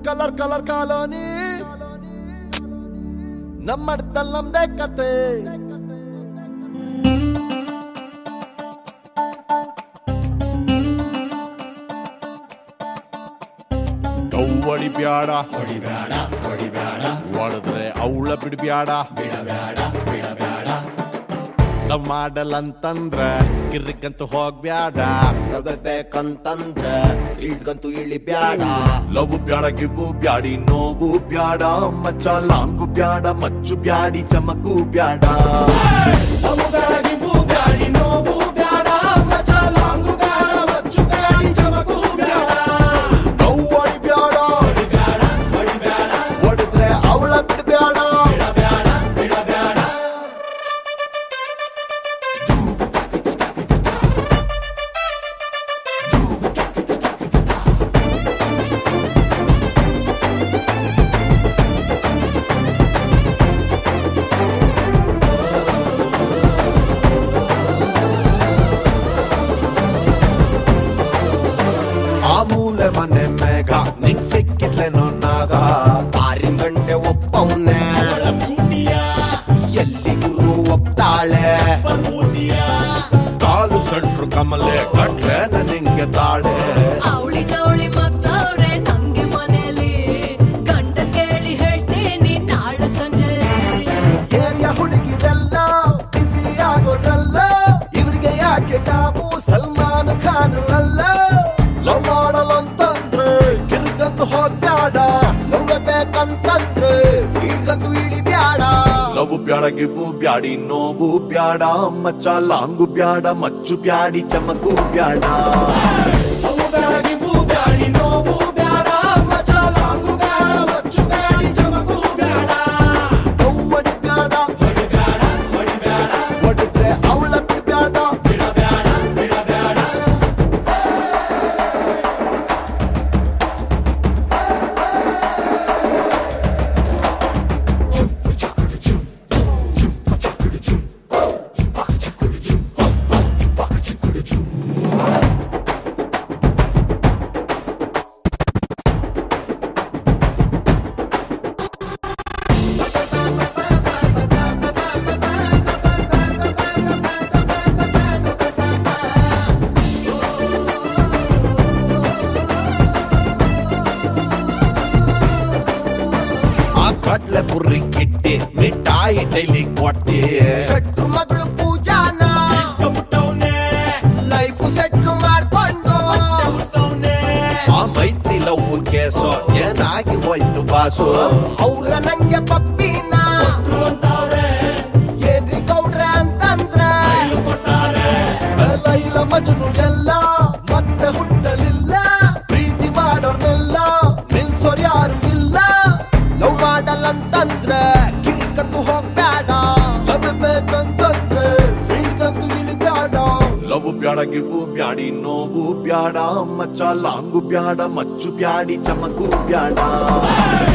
colour colour colony ನಮ್ಮಡ್ತಲ್ ನಮ್ದೇ ಕತೆ ಕವ್ವಡಿ ಬ್ಯಾಡ ಹೊಡಿಬೇಡ ಹೊಡಿಬೇಡ ಹೊಡೆದ್ರೆ ಅವಳ ಬಿಡ್ಬ್ಯಾಡ ಬಿಡಬೇಡ ಬಿಡಬೇಡ ನಾವ್ ಮಾಡಲ್ಲ ಅಂತಂದ್ರ ಕಿರ್ರಿಕಂತ ಹೋಗ್ಬ್ಯಾಡ ನಗಬೇಕಂತಂದ್ರ ಫೀಲ್ಡ್ಗಂತೂ ಇಳಿ ಬ್ಯಾಡ ಲವ್ ಬ್ಯಾಡ ಗಿವು ಬ್ಯಾಡಿ ನೋವು ಬ್ಯಾಡ ಮಚ್ಚ ಲಾಂಗು ಬ್ಯಾಡ ಮಚ್ಚು ಬ್ಯಾಡಿ ಚಮಕು ಬ್ಯಾಡ ಲವ್ ಬ್ಯಾಡ ಗಿವು ಬ್ಯಾಡಿ ನೋವು ಬ್ಯಾಡ ಮಚ್ಚ ಲಾಂಗು ಬ್ಯಾಡ ಮಚ್ಚು ಬ್ಯಾಡಿ ಚಮಕು ಬ್ಯಾಡ ಕವ್ವಡಿ ಬ್ಯಾಡ ಹೊಡೆದ್ರೆ ಅವಳ ಬಿಡ್ಬ್ಯಾಡ ಆ ಮೂಲೆ ಮನೆ ಮೇಘ ನಿಂಗ್ ಸಿಕ್ಕಿದ್ಲೇನೋ ನಾಗ ಆರಿನ ಗಂಟೆ ಒಪ್ಪವನೆ ಎಲ್ಲಿ ಗುರು ಒಪ್ತಾಳೆ ಕಾಲು ಸಣ್ರು ಕಮಲೆ ಕಟ್ಲೆನ ನಿಂಗೆ ತಾಳೆ ಅವಳಿ ಜವಳಿ ಮಕ್ಕಳವ್ರೆ ನಂಗೆ ಮನೇಲಿ ಗಂಡ ಕೇಳಿ ಹೇಳ್ತೀನಿ ನಾಳೆ ಸಂಜೆ ಏರಿಯ ಹುಡುಗಿದೆಲ್ಲ ಬಿಸಿ ಆಗೋದಲ್ಲ ಇವ್ರಿಗೆ ಯಾಕೆ ನಾವು ಸಲ್ಮಾನ್ ಖಾನ್ ಅಲ್ಲ ಲವ್ ಮಾಡಲಂತಂದ್ರೆ ಕಿರ್ಕಂತ ಹೋಗ್ಬ್ಯಾಡ ನಗಬೇಕಂತಂದ್ರೆ ಫೀಲ್ಡ್ಗಂತೂ ಇಳಿ ಬ್ಯಾಡ ಲವ್ ಬ್ಯಾಡ ಗಿವು ಬ್ಯಾಡಿ ನೋವು ಬ್ಯಾಡ ಮಚ್ಚ ಲಾಂಗು ಬ್ಯಾಡ ಮಚ್ಚು ಬ್ಯಾಡಿ ಚಮಕು ಬ್ಯಾಡ ಲವ್ ಬ್ಯಾಡ ಗಿವು ಬ್ಯಾಡಿ ನೋವು ಬ್ಯಾಡ ಮಚ್ಚ ಲಾಂಗು ಬ್ಯಾಡ ಮಚ್ಚು ಬ್ಯಾಡಿ ಚಮಕು ಬ್ಯಾಡ ಕವ್ವಡಿ ಬ್ಯಾಡ ಹೊಡೆದ್ರೆ ಅವಳ ಬಿಡ್ಬ್ಯಾಡ ಆ ಕಡ್ಲೆ ಪುರಿ ಕಿಟ್ಟಿ ಮಿಠಾಯಿ ಡೈಲಿ ಕೊಟ್ಟಿ ಶೆಟ್ರು ಮಗಳು ಪೂಜಾನ ಲೈಫ್ ಸೆಟ್ಲು ಮಾಡ್ಕೊಂಡು ಆ ಮೈತ್ರಿ ಲವ್ ಕೇಸೋ ಏನಾಗಿ ಹೋಯ್ತು ಬಾಸು ಅವ್ರ ನಂಗೆ ಪಪ್ಪಿನ ಏನ್ರಿ ಗೌಡ್ರೆ ಅಂತಂದ್ರೆ ಲೈಲ ಮಜನು ಎಲ್ಲ ಮತ್ತೆ ಹುಟ್ಟಲಿಲ್ಲ ಪ್ರೀತಿ ಮಾಡೋರ್ನೆಲ್ಲ ನಿಲ್ಸೋರ್ ಯಾರು ಇಲ್ಲ ಲವ್ ಮಾಡಲ್ಲಂತಂದ್ರೆ ಕಿರಿಕಂತೂ ಹೋಗ್ಬೇಡ ಲವ್ ಬೇಕಂತಂದ್ರೆ ಫೀಲ್ಡ್ಗಂತೂ ಇಳಿಬ್ಯಾಡ ಲವ್ ಬ್ಯಾಡ ಗಿವು ಬ್ಯಾಡಿ ನೋವು ಬ್ಯಾಡ ಮಚ್ಚ ಲಾಂಗು ಬ್ಯಾಡ ಮಚ್ಚು ಬ್ಯಾಡಿ ಚಮಕು ಬ್ಯಾಡ